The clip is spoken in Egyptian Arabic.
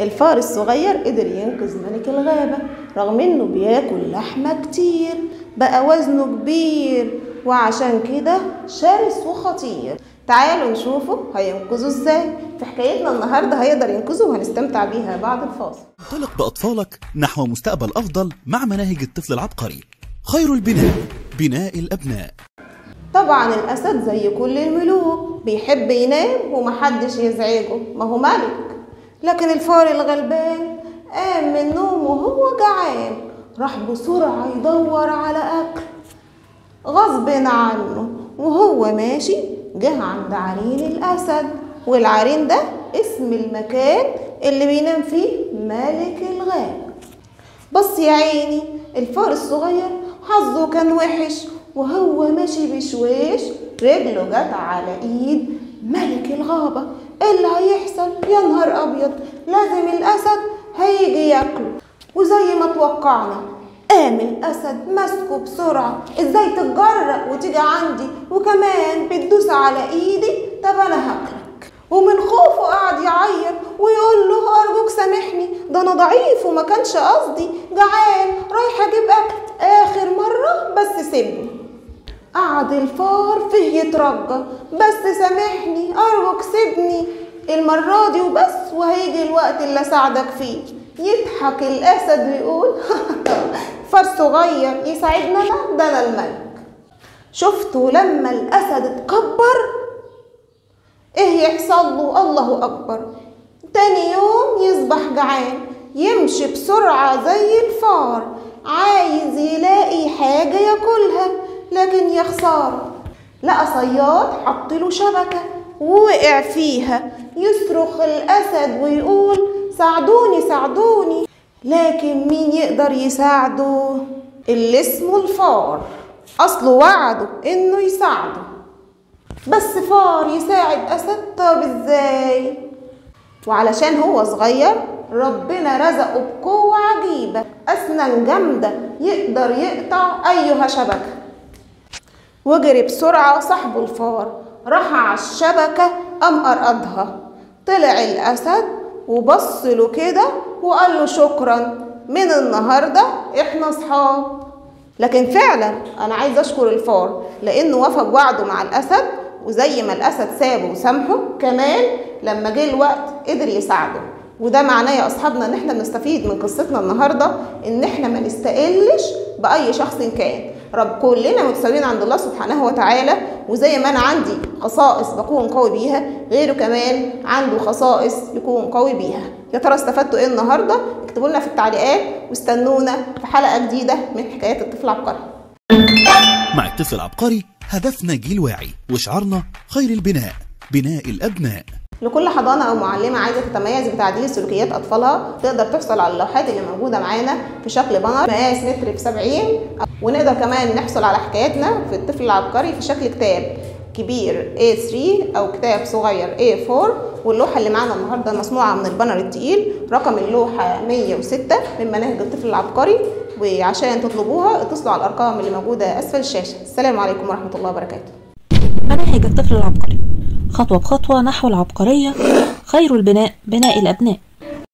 الفار الصغير قدر ينقذ ملك الغابة رغم انه بياكل لحمة كتير بقى وزنه كبير وعشان كده شرس وخطير تعالوا نشوفه هينقذه ازاي في حكايتنا النهارده هيقدر ينقذه وهنستمتع بيها بعد الفاصل انطلق بأطفالك نحو مستقبل أفضل مع مناهج الطفل العبقري خير البناء بناء الأبناء طبعا الأسد زي كل الملوك بيحب ينام ومحدش يزعجه ما هو ملك لكن الفار الغلبان قام من النوم وهو جعان راح بسرعة يدور على أكل غصب عنه وهو ماشي جه عند عرين الأسد والعرين ده اسم المكان اللي بينام فيه ملك الغابة بص يا عيني الفار الصغير حظه كان وحش وهو ماشي بشويش رجله جت على ايد ملك الغابة ايه اللي هيحصل يا نهار ابيض لازم الاسد هيجي ياكله وزي ما توقعنا قام الاسد ماسكه بسرعة ازاي تتجرأ وتيجي عندي وكمان بتدوس على ايدي طب انا هاكلك ومن خوفه قعد يعيط ويقول له ارجوك سامحني ده انا ضعيف وما كانش قصدي جعان رايح اجيب اكل اخر مره بس سيبني قعد الفار فيه يترجى بس سامحني ارجوك سيبني المره دي وبس وهيجي الوقت اللي اساعدك فيه يضحك الاسد ويقول فار صغير يساعدنا انا ده انا الملك شفتوا لما الاسد اتكبر ايه يحصل له الله اكبر تاني يوم يصبح جعان يمشي بسرعة زي الفار عايز يلاقي حاجة ياكلها لكن يا خسارة لقى صياد حطله شبكة ووقع فيها يصرخ الأسد ويقول ساعدوني ساعدوني لكن مين يقدر يساعده اللي اسمه الفار أصله وعده إنه يساعده بس فار يساعد أسد طب إزاي وعلشان هو صغير ربنا رزقه بقوة عجيبة أسنان جامدة يقدر يقطع أيها شبكة وجري بسرعة صاحبه الفار راح على الشبكة قام قرقضها طلع الأسد وبص له كده وقال له شكرا من النهاردة احنا اصحاب لكن فعلا انا عايز اشكر الفار لانه وفى بوعده مع الاسد وزي ما الاسد سابه وسامحه كمان لما جه الوقت قدر يساعده وده معناه يا اصحابنا ان احنا بنستفيد من قصتنا النهارده ان احنا ما نستقلش باي شخص كان رب كلنا متساويين عند الله سبحانه وتعالى وزي ما انا عندي خصائص بكون قوي بيها غيره كمان عنده خصائص يكون قوي بيها يا ترى استفدتوا ايه النهارده اكتبوا لنا في التعليقات واستنونا في حلقه جديده من حكايات الطفل العبقري مع الطفل العبقري هدفنا جيل واعي وشعارنا خير البناء بناء الأبناء لكل حضانة أو معلمة عايزة تتميز بتعديل سلوكيات أطفالها تقدر تحصل على اللوحات اللي موجودة معانا في شكل بانر مقاس متر بسبعين ونقدر كمان نحصل على حكاياتنا في الطفل العبقري في شكل كتاب كبير A3 أو كتاب صغير A4 واللوحة اللي معانا النهاردة مصنوعة من البانر التقيل رقم اللوحة 106 من مناهج الطفل العبقري وعشان تطلبوها اتصلوا على الأرقام اللي موجودة أسفل الشاشة السلام عليكم ورحمة الله وبركاته مناهج الطفل العبقري خطوة بخطوة نحو العبقرية خير البناء بناء الأبناء